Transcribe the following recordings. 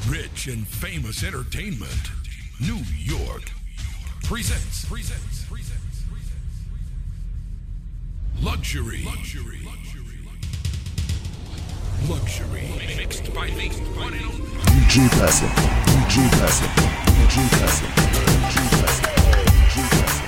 Rich and famous entertainment. New York presents. Presents. Presents. Luxury. Luxury. Luxury. Mixed by the one and only. DJ Classic, DJ Classic, DJ Classic, DJ Classic, DJ Classic.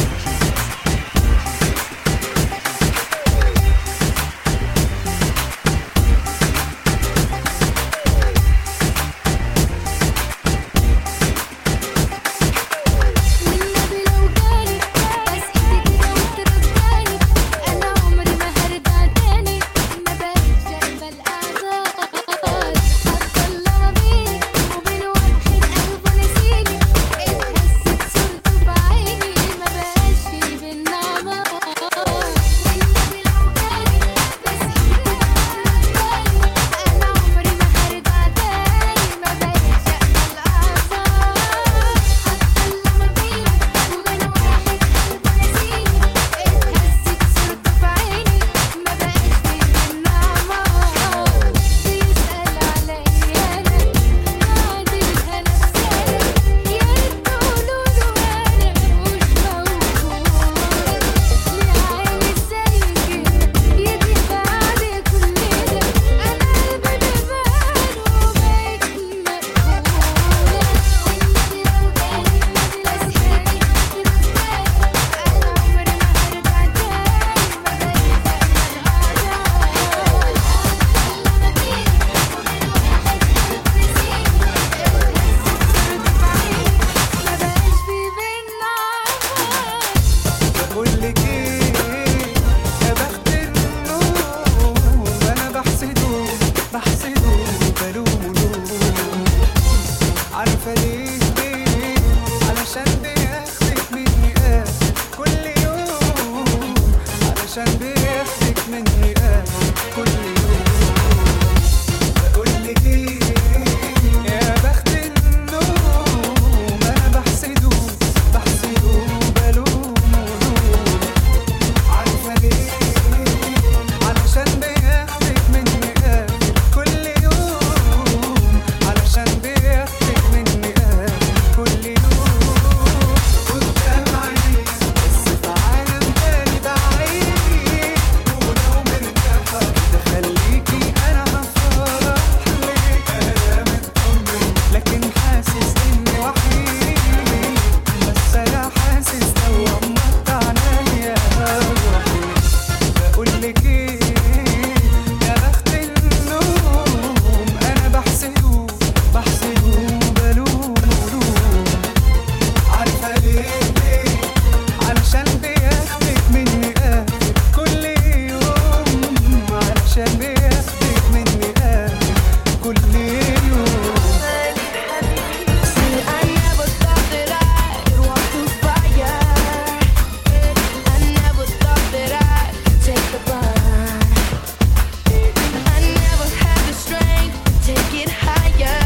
والنبي لو جالي بس ايدي كده وترجعني انا عمري ما هرجع تاني ما بقتش اقبل اعذار هتطلع بيني وبين واحد قلبه نسيني اتهزت صورته في عيني ما بقاش في بينا عمار والنبي لو جالي بس ايدي كده وترجعني انا عمري ما هرجع تاني ما بقتش اقبل اعذار هتطلع ما بيني وبين واحد قلبه نسيني اتهزت صورته في عيني ما بقاش في بينا عمار بيسأل عليا انا بعد الهنا بسنة يا ريت تقولوا له انا مش موجود ليه عايز زي كده يجي بعد كل ده انا قلبي ببان وبقيت مقفولة والنبي لو جالي بس ايدي ترجعني انا عمري ما هرجع تاني ما بقول لك ايه يا بخت النوم انا بحسده بحسده بلومه عارفه ليه ليه علشان بياخدك مني آه كل يوم علشان بياخدك مني آه كل يوم بقول لك ايه يا بخت النوم انا بحسده بحسده بلومه عارفه ليه علشان بياخدك مني آه كل يوم علشان بياخدك مني آه كل يوم قدام عيني بس في عالم تاني بعيد ولو مرتاحة تخليكي أنا هفرح ليك أنا مطمن لكن حاسس إني وحيد بس أنا حاسس لو غمضت عينيا وحيد بقولك ايه يا بخت النوم انا بحسده بحسده بلومه عارفه ليه ليه علشان بياخدك مني آه كل يوم علشان بياخدك مني آه كل يوم See, I never thought that I'd walk through fire. I never thought that I'd take the burn. I never had the strength to take it higher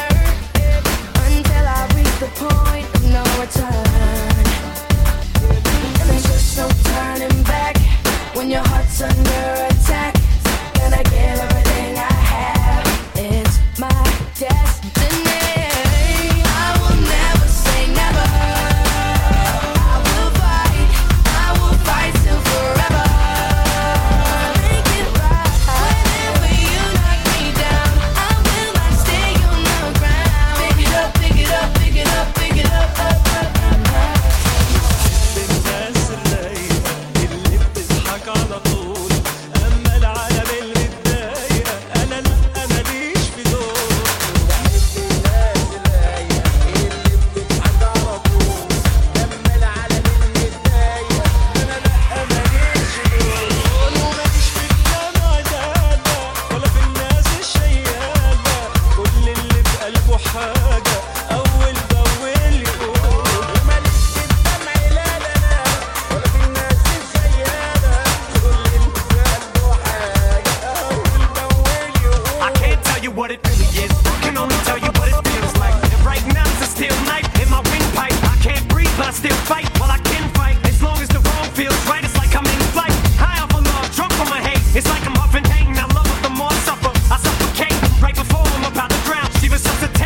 until I reached the point of no return. And there's just no turning back when your heart's under attack. Gonna give everything I have. It's my destiny. I will never say never. I will fight. I will fight till forever. Make it right. Whenever you knock me down, I will not stay on the ground. Pick it up, pick it up, pick it up, pick it up, up, up, up, up. الناس الرايقة اللي بتضحك على طول أما العالم اللي متضايقة أنا لا أنا ليش في دول بحب الناس الرايقة اللي بتضحك على طول أما العالم اللي متضايقة أنا لا ماليش في دول وماليش في الدمع دادا ولا في الناس الشيالة كل اللي بقلبه حاجة أول بأول يقول وماليش في الدمع لا لا لا ولا في الناس الشيالة كل اللي بقلبه حاجة أول بأول يقول I can't tell you what it really is. Can only tell you what it feels like. And right now it's a steel knife in my windpipe. I can't breathe, but I still fight. Well, I can fight as long as the wrong feels right. It's like I'm in flight, high off of love, drunk on my hate. It's like I'm huffing pain. I love her the more I suffer. I suffocate right before I'm about to drown. She was such a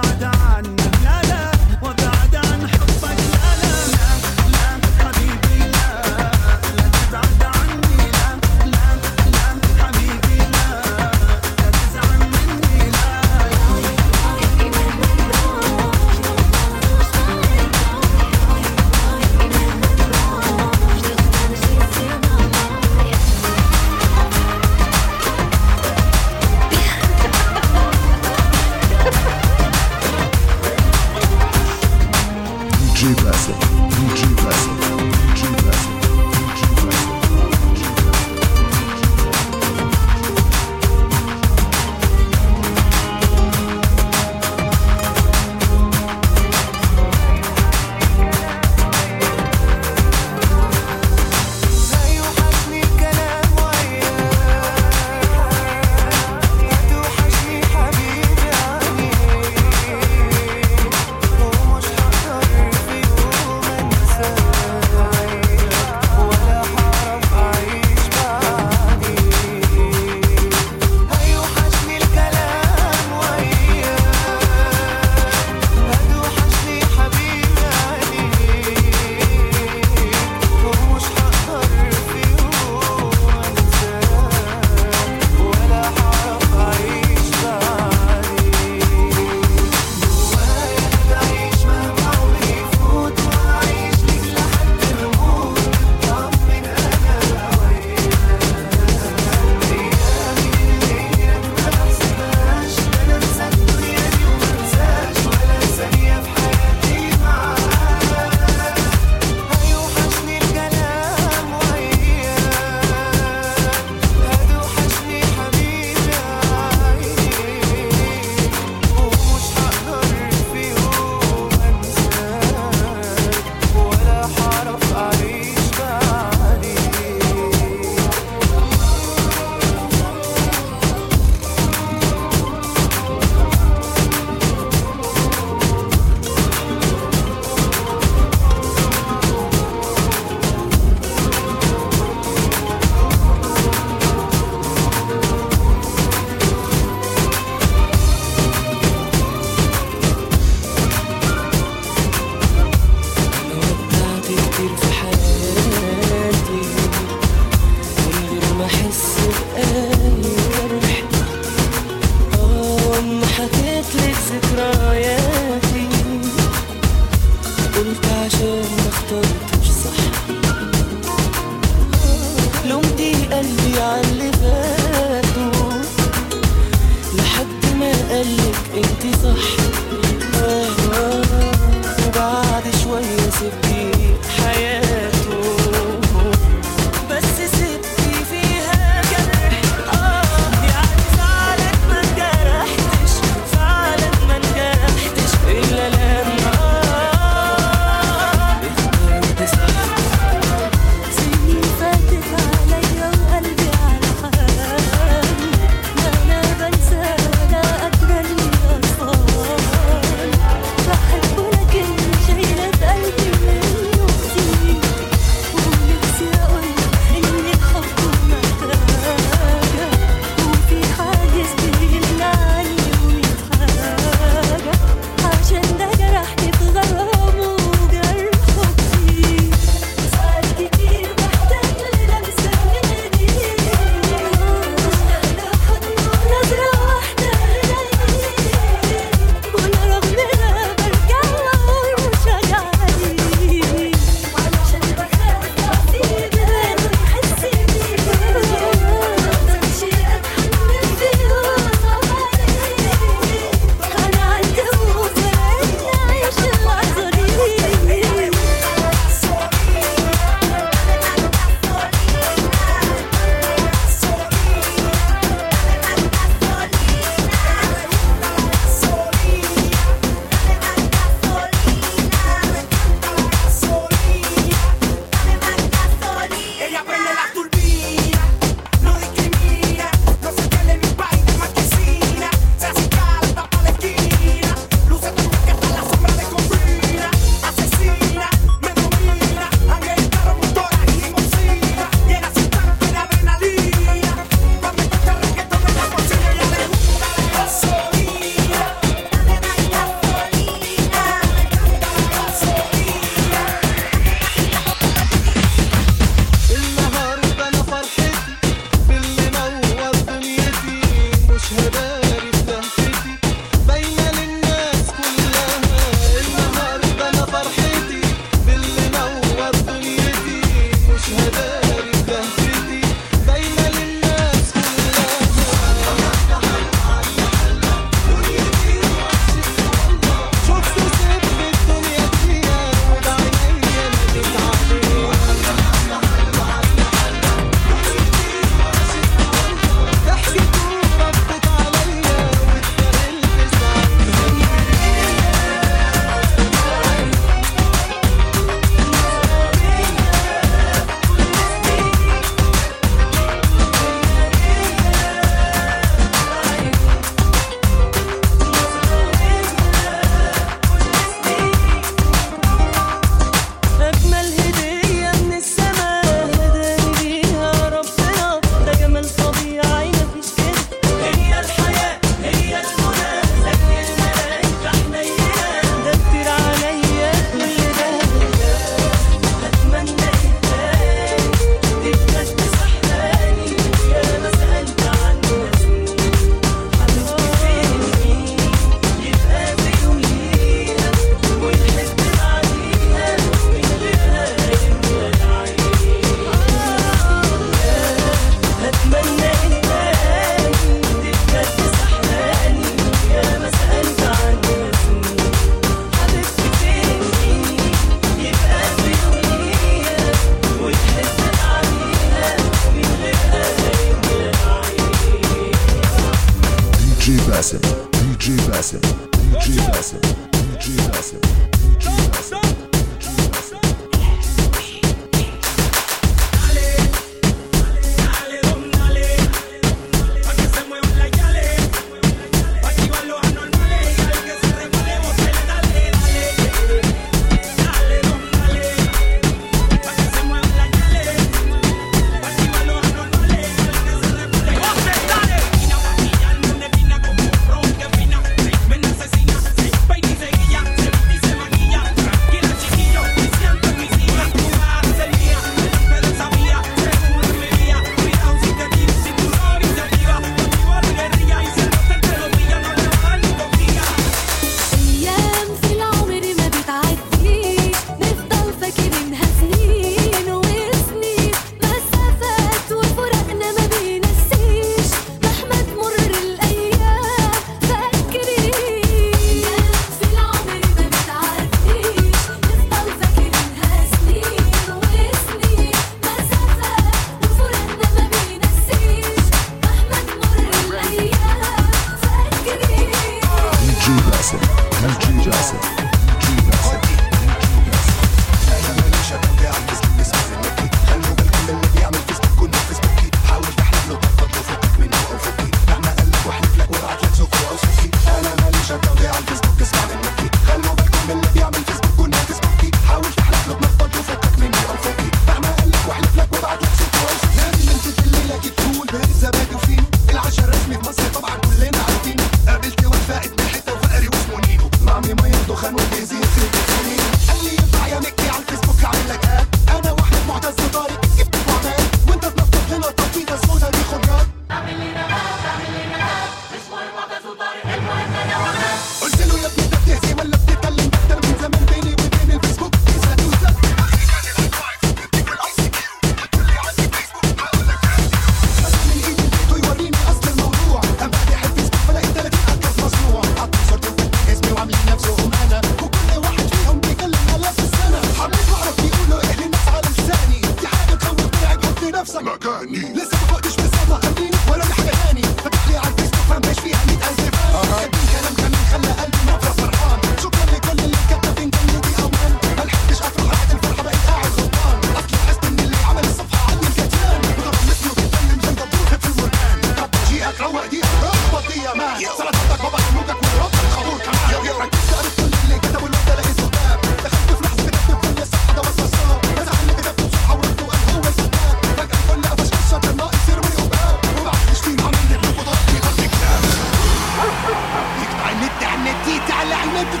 نفسك مكاني لسه ما فقتش بالصدمة خليني ولا لي حاجة تاني فتح لي على الفيسبوك فان بيج فيها 100000 فان كاتبين كلام جميل خلى قلبي نبرة فرحان شكرا لكل اللي كتبين جنبي أوان ما لحقتش أفرح لقيت الفرحة بقيت قاعد غضبان أصل لاحظت إن اللي عمل الصفحة عني الكتان وضربتني وبيتكلم زي دبور في البركان طب جيئك روق دي اخبط دي يا مان سلطتك بابا حموكك ورب الخمور كمان ركزت قريت كل اللي كتبوا الواد ده لقيته كتاب دخلت في لحظة كتبت كل الصفحة ده واتنصاب مسح اللي كتبته بصفحة ورد وقال هو الكتاب فجأة الكل قفش الشاطر ناقص يرمي قباب وبعد تشتيم عمل لي الريبوتات في غرب كتاب يقطع النت على النت يتعلى على النت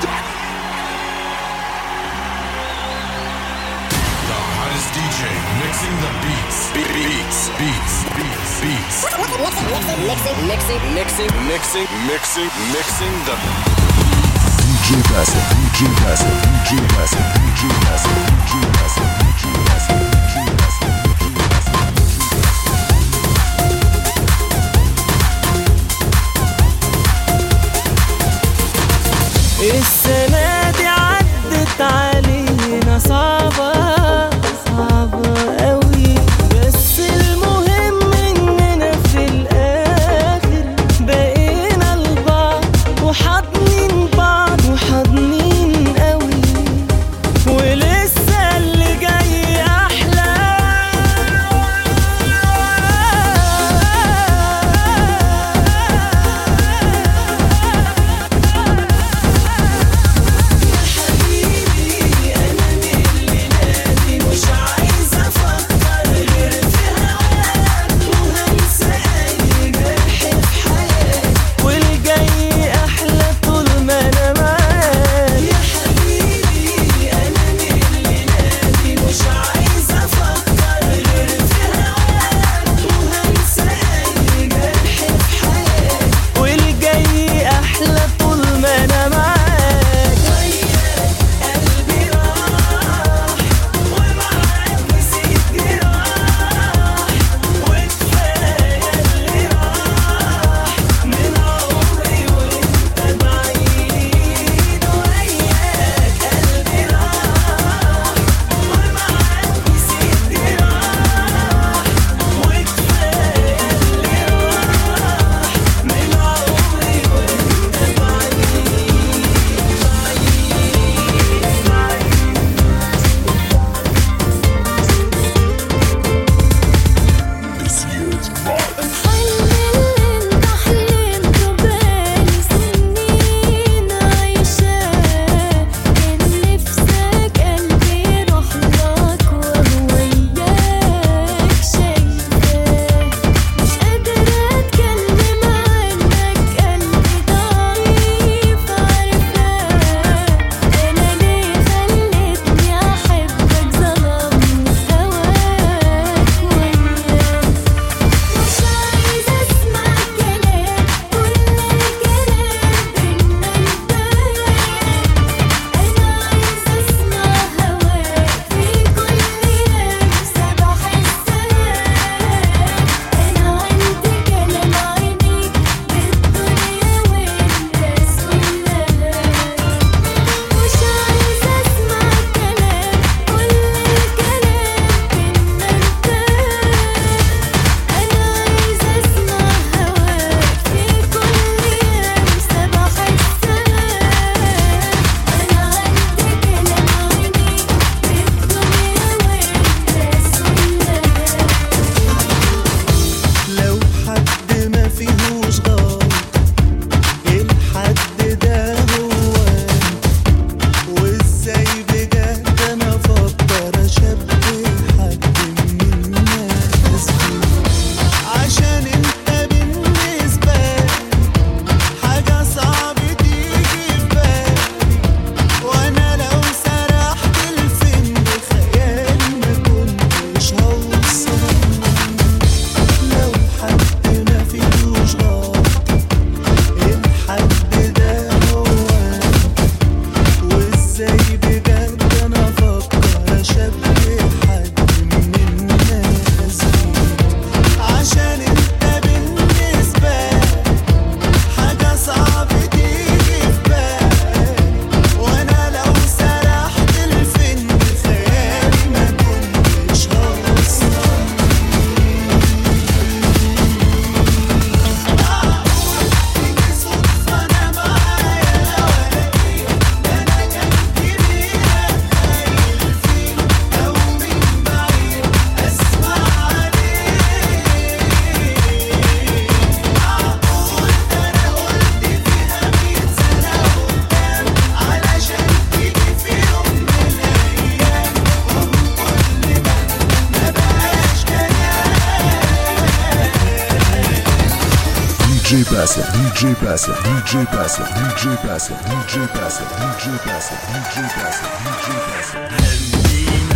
The hottest DJ mixing the beats. Beats, beats, beats, beats. mixing, mixing, mixing, mixing, mixing, mixing the DJ Bassett, DJ Bassett, DJ Bassett, DJ Bassett, DJ Bassett, DJ Bassett, DJ Bassett, DJ Bassett. السنة دي عدت علينا صعبة صعبة قوي بس المهم اننا في الاخر بقينا لبعض وحاضنين بعض وحاضنين قوي ولسه اللي جاي DJ Bassett, DJ Bassett, DJ Bassett, DJ Bassett, DJ Bassett, DJ Bassett, DJ Bassett, DJ Bassett.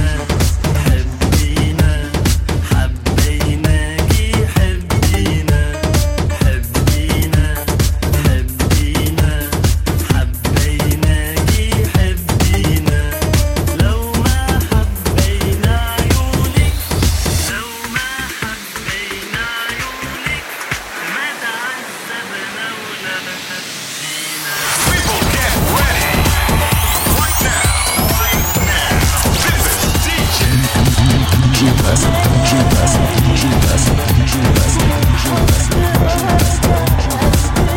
حبيناكي حبينا حبينا حبينا حبيناكي حبينا لو ما حبينا عيونك لو ما حبينا عيونك ما تعذبنا ولا بتبكينا People get ready. Right now. Right now. This is DJ. DJ Bassett, DJ Bassett, DJ Bassett, DJ Bassett, DJ Bassett, DJ Bassett.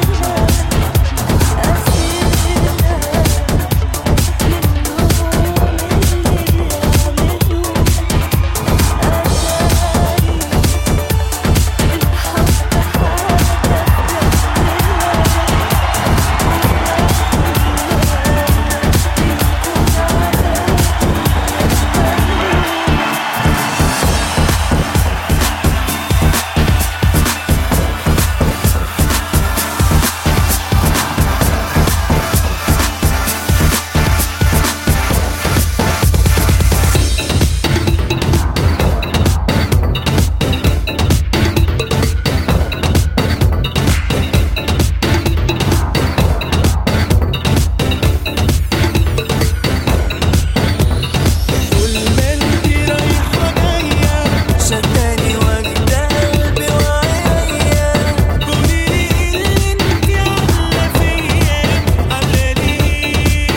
طول ما انتي رايحة جاية شداني واخدة قلبي وعينيا قوليلي اللي انتي عاملة فيا عاملة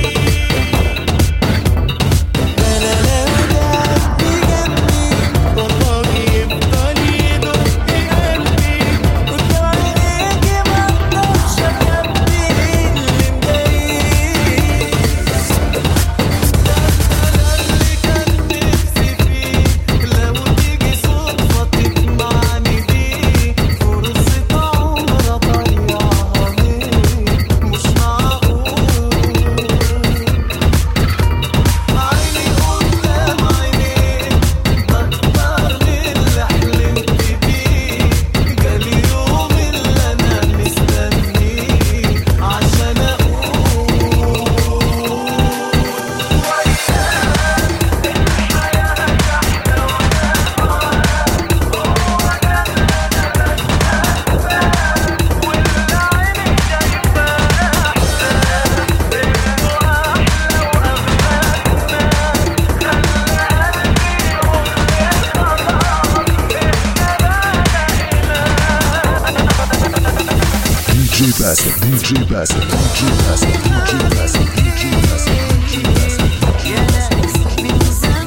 أنا لو قعدتي جنبي والله يفضل يدق قلبي قدام عينيكي مقدرش أخبي اللي مضايقني اللي كان نفسي فيه لو تيجي صدفة تجمعني بيه فرصة عمر أضيعها ليه مش معقول عيني قدام عينيك أكتر من اللي حلمت بيه جالي يوم اللي أنا مستنيه عشان أقول DJ Bassett, DJ Bassett, DJ Bassett, DJ Bassett, DJ Bassett, DJ Bassett, DJ Bassett.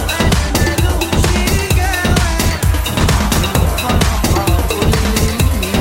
عايشين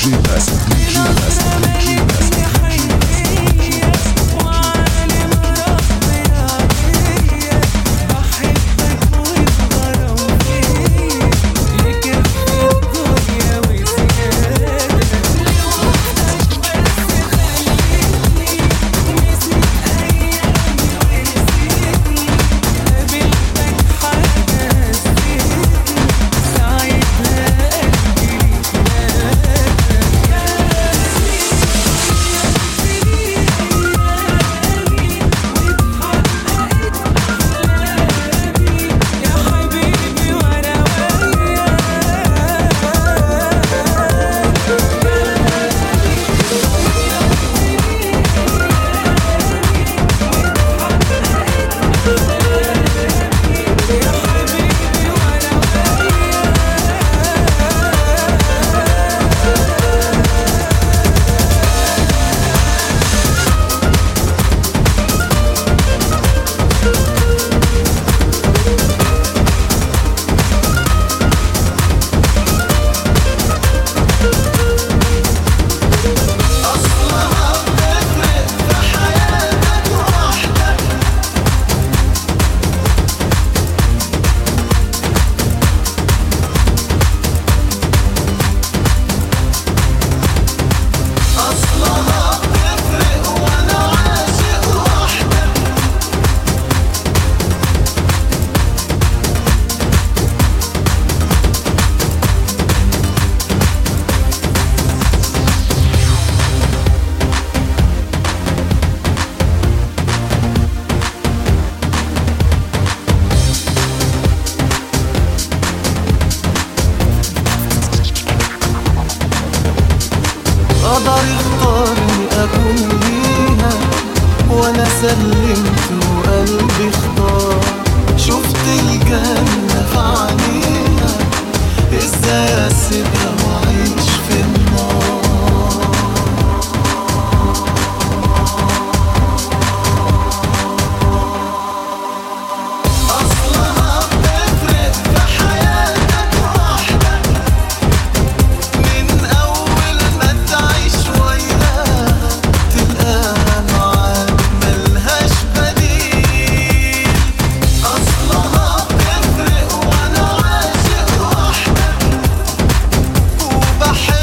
DJ Bass, DJ Bass, DJ Bass. قدر اختارني اكون ليها وانا سلمت وقلبي اختار شفت الجنة في عينيها ازاي اسيبها واعيش في النار اصلها بتفرق في حياتك وحدك من أول ما تعيش وياها تلقاها معاك ملهاش بديل أصلها بتفرق وأنا عاشق وحدك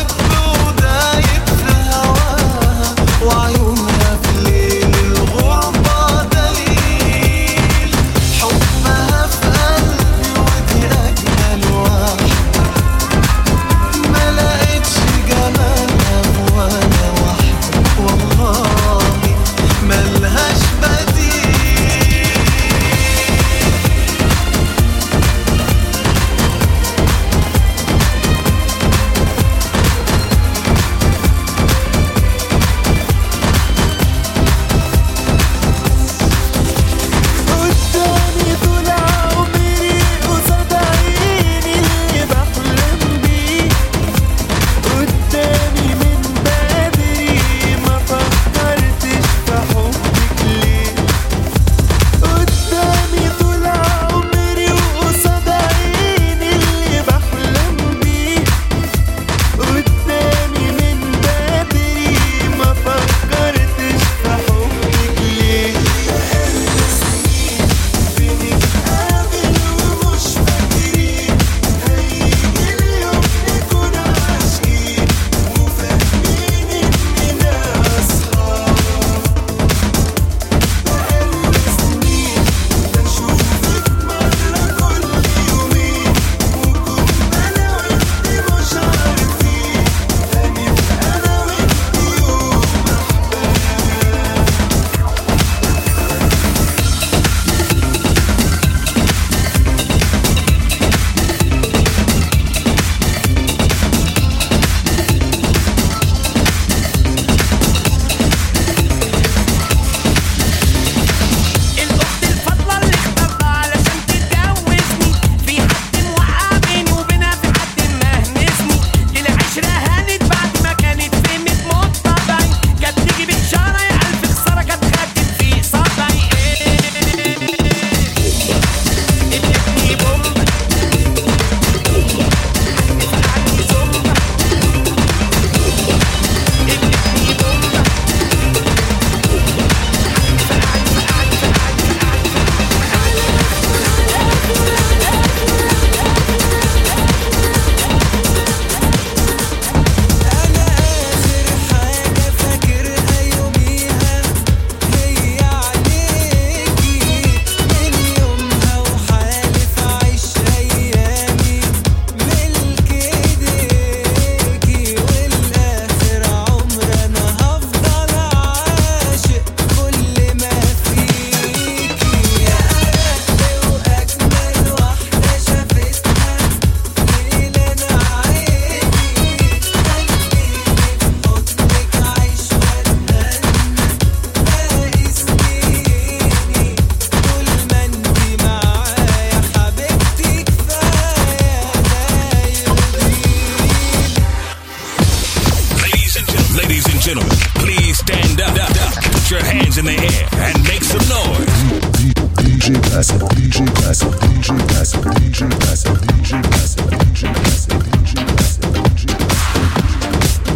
Make some noise. DJ Bassett, DJ Bassett, DJ Bassett, DJ Bassett, DJ Bassett, DJ Bassett, DJ Bassett, DJ Bassett.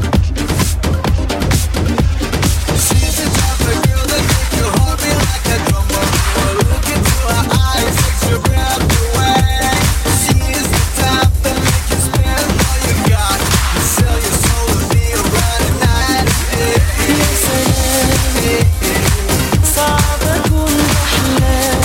صعب اكون بحلم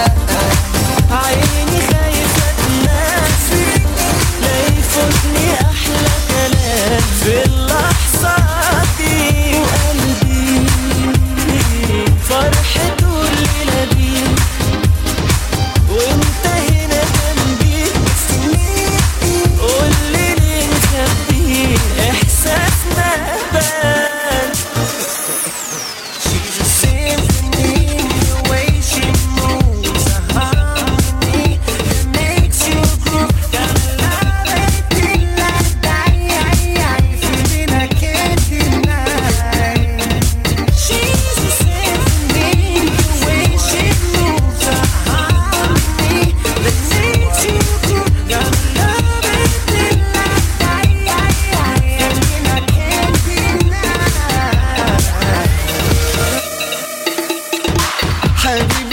عيني خايفة تنام لا يفوتني احلى كلام في اللحظة دي وقلبي فرحته الليلة دي وانت هنا جنبي قولي ليه مخبي احساسنا بان She's a symphony, the way she moves, a harmony that makes you groove. Gotta love it till I die, feeling I can't deny. She's a symphony, the way she moves, a harmony that makes you groove. Gotta love it till I die, feeling I can't deny. حبيبي